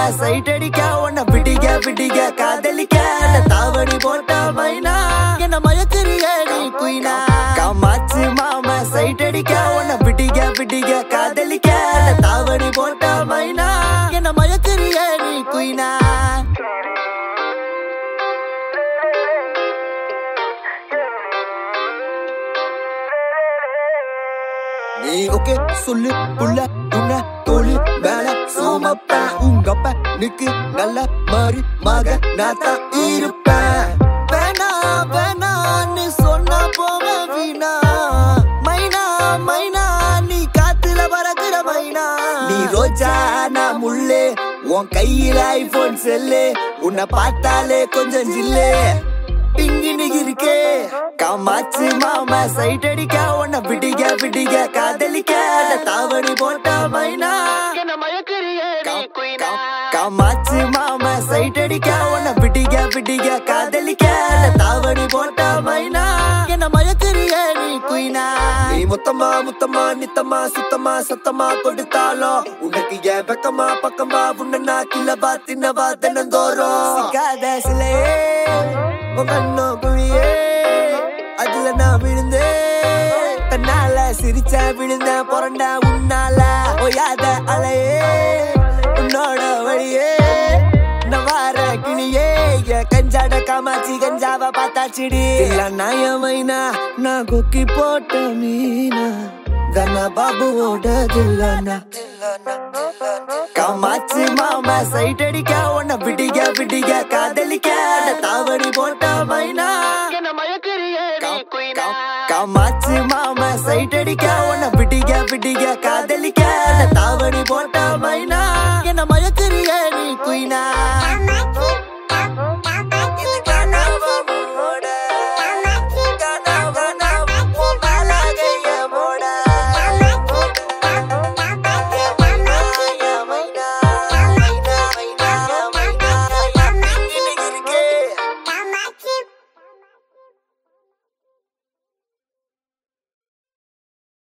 side அடிக்க உன்னை பிடிக்க பிடிக்க காதலிக்க நான் தாவணி போட்ட மைனா என்ன மயக்கிறிய நீ குயினா காமாச்சு மாமா சைட் அடிக்க உன்னை பிடிக்க பிடிக்க காதலிக்க நான் தாவணி போட்ட மைனா என்ன மயக்கிறிய நீ குயினா நீ ஓகே சொல்லு புள்ள உன்ன தோழி மேல சோமப்பேன் உங்க அப்ப நிக்கு நல்ல மாதிரி மக நான் தான் இருப்பேன் வேணா வேணான்னு சொன்னா போக வீணா மைனா மைனா நீ காத்துல பறக்குற மைனா நீ ரோஜா நான் முள்ளு உன் கையில ஐபோன் செல்லு உன்னை பார்த்தாலே கொஞ்சம் ஜில்லு பிங்கினு இருக்கே காமாச்சு மாமா சைட் அடிக்க உன்னை பிடிக்க பிடிக்க காதலிக்க நான் தாவணி போட்ட மைனா என்ன மயக்கிறிய நீ குயினா காமாச்சு மாமா சைட் அடிக்க உன்னை பிடிக்க பிடிக்க காதலிக்க நான் தாவணி போட்ட மைனா என்ன மயக்கிறிய நீ குயினா நீ மொத்தமா முத்தமா நித்தமா சுத்தமா சத்தமா கொடுத்தாலும் உனக்கு ஏன் பக்கமா பக்கமா உன்ன நான் கிளவா தின்னவா தினந்தோறும் சிக்காத சிலையே உன் கண்ணோ குழியே அதுல நான் விழுந்தேன் தன்னால சிரிச்ச விழுந்த புரண்டா உன்னால ஓயாத அலையே உன்னோட வழியே நான் வார கிளியே என் கஞ்சாட காமாச்சி கஞ்சாவ பார்த்தாச்சிடி இல்ல நாயமைனா நான் கொக்கி போட்ட மீனா தன பாபுவோட தில்லானா காமாச்சு மாமா சைட் அடிக்க உன்னை பிடிக்க பிடிக்க காதலிக்க நான் தாவணி போட்ட மைனா என்ன மயக்கிறிய நீ குயினா காமாச்சு மாமா சைட் அடிக்க உன்னை பிடிக்க பிடிக்க காதலிக்க நான் தாவணி போட்ட